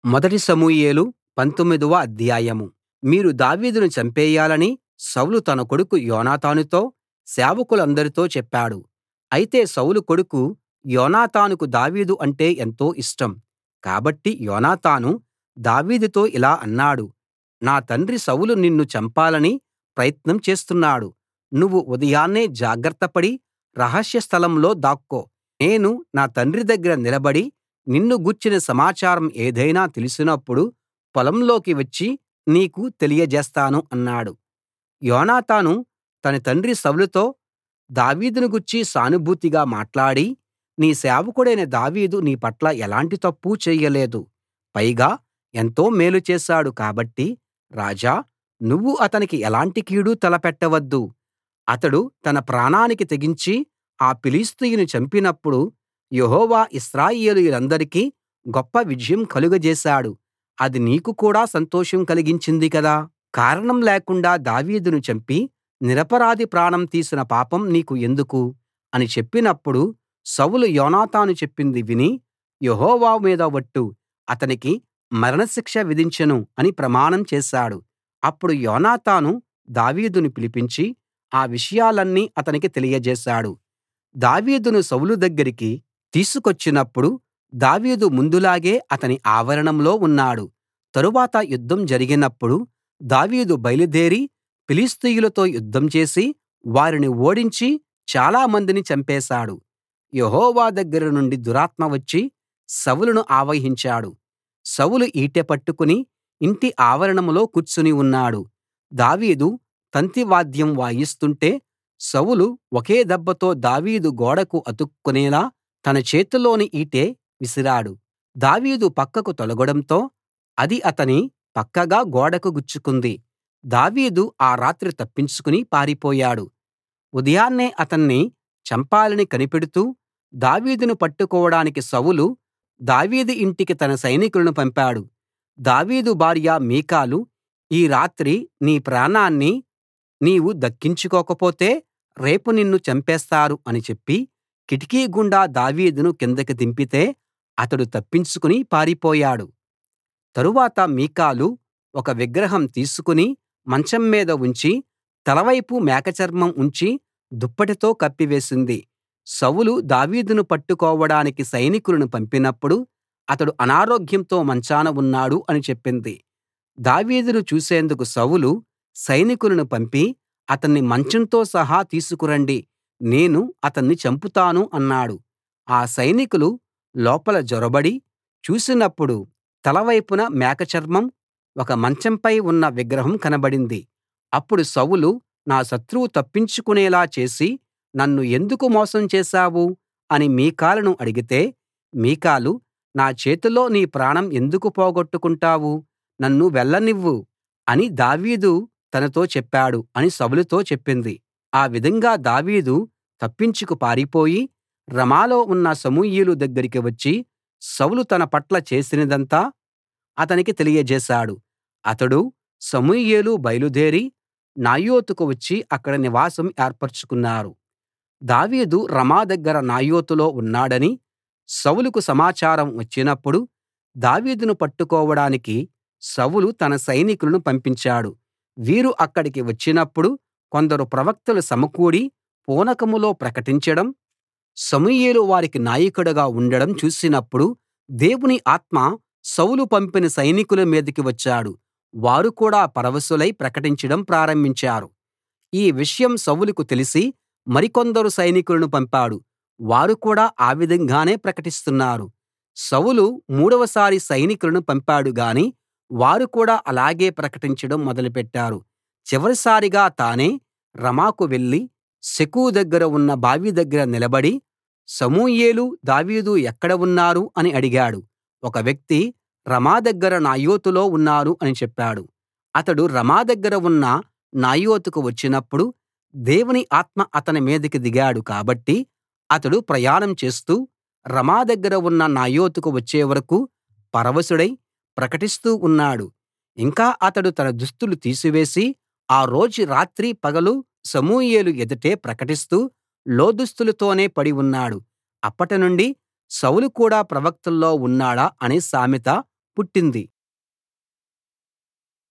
మొదటి సమూయేలు పంతొమ్మిదవ అధ్యాయం మీరు దావీదును చంపేయాలని సౌలు తన కొడుకు యోనాతానుతో సేవకులందరితో చెప్పాడు అయితే సౌలు కొడుకు యోనాతానుకు దావీదు అంటే ఎంతో ఇష్టం కాబట్టి యోనాతాను దావీదుతో ఇలా అన్నాడు నా తండ్రి సౌలు నిన్ను చంపాలని ప్రయత్నం చేస్తున్నాడు నువ్వు ఉదయాన్నే జాగ్రత్తపడి రహస్య స్థలంలో దాక్కో నేను నా తండ్రి దగ్గర నిలబడి నిన్ను గూర్చిన సమాచారం ఏదైనా తెలిసినప్పుడు పొలంలోకి వచ్చి నీకు తెలియజేస్తాను అన్నాడు యోనాతాను తన తండ్రి సౌలుతో దావీదును గూర్చి సానుభూతిగా మాట్లాడి నీ సేవకుడైన దావీదు నీ పట్ల ఎలాంటి తప్పూ చెయ్యలేదు పైగా ఎంతో మేలు చేశాడు కాబట్టి రాజా నువ్వు అతనికి ఎలాంటి కీడు తలపెట్టవద్దు అతడు తన ప్రాణానికి తెగించి ఆ ఫిలిష్తీయుని చంపినప్పుడు యెహోవా ఇశ్రాయేలీయులందరికీ గొప్ప విజయం కలుగజేశాడు అది నీకు కూడా సంతోషం కలిగించింది కదా కారణం లేకుండా దావీదును చంపి నిరపరాధి ప్రాణం తీసిన పాపం నీకు ఎందుకు అని చెప్పినప్పుడు సౌలు యోనాతాను చెప్పింది విని యెహోవా మీద ఒట్టు అతనికి మరణశిక్ష విధించను అని ప్రమాణం చేశాడు అప్పుడు యోనాతాను దావీదును పిలిపించి ఆ విషయాలన్నీ అతనికి తెలియజేశాడు దావీదును సౌలు దగ్గరికి తీసుకొచ్చినప్పుడు దావీదు ముందులాగే అతని ఆవరణంలో ఉన్నాడు తరువాత యుద్ధం జరిగినప్పుడు దావీదు బయలుదేరి ఫిలిష్తీయులతో యుద్ధం చేసి వారిని ఓడించి చాలా మందిని చంపేశాడు యెహోవా దగ్గర నుండి దురాత్మ వచ్చి సౌలును ఆవహించాడు సౌలు ఈటె పట్టుకుని ఇంటి ఆవరణంలో కూర్చుని ఉన్నాడు దావీదు తంతి వాద్యం వాయిస్తుంటే సౌలు ఒకే దెబ్బతో దావీదు గోడకు అతుక్కునేలా తన చేతిలోని ఈటె విసిరాడు దావీదు పక్కకు తొలగడంతో అది అతని పక్కగా గోడకు గుచ్చుకుంది దావీదు ఆ రాత్రి తప్పించుకుని పారిపోయాడు ఉదయాన్నే అతన్ని చంపాలని కనిపెడుతూ దావీదును పట్టుకోవడానికి సౌలు దావీదు ఇంటికి తన సైనికులను పంపాడు దావీదు భార్య మీకాలు ఈ రాత్రి నీ ప్రాణాన్ని నీవు దక్కించుకోకపోతే రేపు నిన్ను చంపేస్తారు అని చెప్పి కిటికీ గుండా దావీదును కిందకి దింపితే అతడు తప్పించుకుని పారిపోయాడు తరువాత మీకాలు ఒక విగ్రహం తీసుకుని మంచం మీద ఉంచి తలవైపు మేకచర్మం ఉంచి దుప్పటితో కప్పివేసింది సౌలు దావీదును పట్టుకోవడానికి సైనికులను పంపినప్పుడు అతడు అనారోగ్యంతో మంచాన ఉన్నాడు అని చెప్పింది దావీదును చూసేందుకు సౌలు సైనికులను పంపి అతన్ని మంచంతో సహా తీసుకురండి నేను అతన్ని చంపుతాను అన్నాడు ఆ సైనికులు లోపల జొరబడి చూసినప్పుడు తలవైపున మేకచర్మం ఒక మంచంపై ఉన్న విగ్రహం కనబడింది అప్పుడు సౌలు నా శత్రువు తప్పించుకునేలా చేసి నన్ను ఎందుకు మోసం చేశావు అని మీకాలును అడిగితే మీకాలు నా చేతిలో నీ ప్రాణం ఎందుకు పోగొట్టుకుంటావు నన్ను వెళ్ళనివ్వు అని దావీదు తనతో చెప్పాడు అని సౌలుతో చెప్పింది ఆ విధంగా దావీదు తప్పించుకు పారిపోయి రమాలో ఉన్న సమూయేలు దగ్గరికి వచ్చి సౌలు తన పట్ల చేసినదంతా అతనికి తెలియజేశాడు అతడూ సమూయేలు బయలుదేరి నాయోతుకు వచ్చి అక్కడ నివాసం ఏర్పరచుకున్నారు దావీదు రమా దగ్గర నాయోతులో ఉన్నాడని సౌలుకు సమాచారం వచ్చినప్పుడు దావీదును పట్టుకోవడానికి సౌలు తన సైనికులను పంపించాడు వీరు అక్కడికి వచ్చినప్పుడు కొందరు ప్రవక్తలు సమకూడి పూనకంలో ప్రకటించడం సమూయేలు వారికి నాయకుడుగా ఉండడం చూసినప్పుడు దేవుని ఆత్మ సౌలు పంపిన సైనికుల మీదికి వచ్చాడు వారు కూడా పరవశులై ప్రకటించడం ప్రారంభించారు ఈ విషయం సౌలుకు తెలిసి మరికొందరు సైనికులను పంపాడు వారు కూడా ఆ విధంగానే ప్రకటిస్తున్నారు సౌలు మూడవసారి సైనికులను పంపాడు గాని వారు కూడా అలాగే ప్రకటించడం మొదలుపెట్టారు చివరిసారిగా తానే రమాకు వెళ్లి సెకు దగ్గర ఉన్న బావి దగ్గర నిలబడి సమూయేలు దావీదు ఎక్కడ ఉన్నారు అని అడిగాడు ఒక వ్యక్తి రమా దగ్గర నాయోతులో ఉన్నారు అని చెప్పాడు అతడు రమా దగ్గర ఉన్న నాయోతుకు వచ్చినప్పుడు దేవుని ఆత్మ అతని మీదికి దిగాడు కాబట్టి అతడు ప్రయాణం చేస్తూ రమా దగ్గర ఉన్న నాయోతుకు వచ్చే వరకూ పరవశుడై ప్రకటిస్తూ ఉన్నాడు ఇంకా అతడు తన దుస్తులు తీసివేసి ఆ రోజు రాత్రి పగలు సమూయేలు ఎదుటే ప్రకటిస్తూ లోదుస్తులతోనే పడి ఉన్నాడు అప్పటినుండి సౌలు కూడా ప్రవక్తల్లో ఉన్నాడా అనే సామెత పుట్టింది